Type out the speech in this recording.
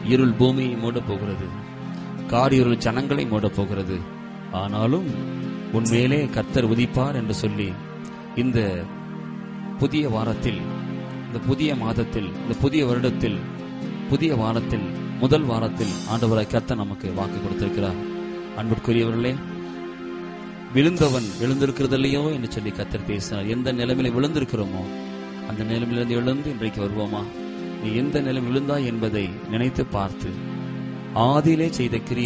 இருள் பூமியை மூடப் போகிறது காரிருள் ஜனங்களை மூடப் போகிறது ஆனாலும் உன்மேலே கர்த்தர் உதிப்பார் என்று சொல்லி இந்த புதிய வாரத்தில் இந்த புதிய மாதத்தில் இந்த புதிய வருடத்தில் புதிய வாரத்தில் முதல் வாரத்தில் ஆண்டவராய் கர்த்தர் நமக்கு வாக்கு கொடுத்திருக்கிறார் அன்பிற்குரியவர்களே விழுந்தவன் விழுந்திருக்கிறதில்லையோ என்று சொல்லி கர்த்தர் பேசினார் எந்த நிலைமையில விழுந்திருக்கிறோமோ அந்த நிலைமையிலிருந்து எழுந்து இன்றைக்கு வருவோமா நீ எந்த நிலைமை விழுந்தாய் என்பதை நினைத்து பார்த்து ஆதியிலே செய்த கிரியை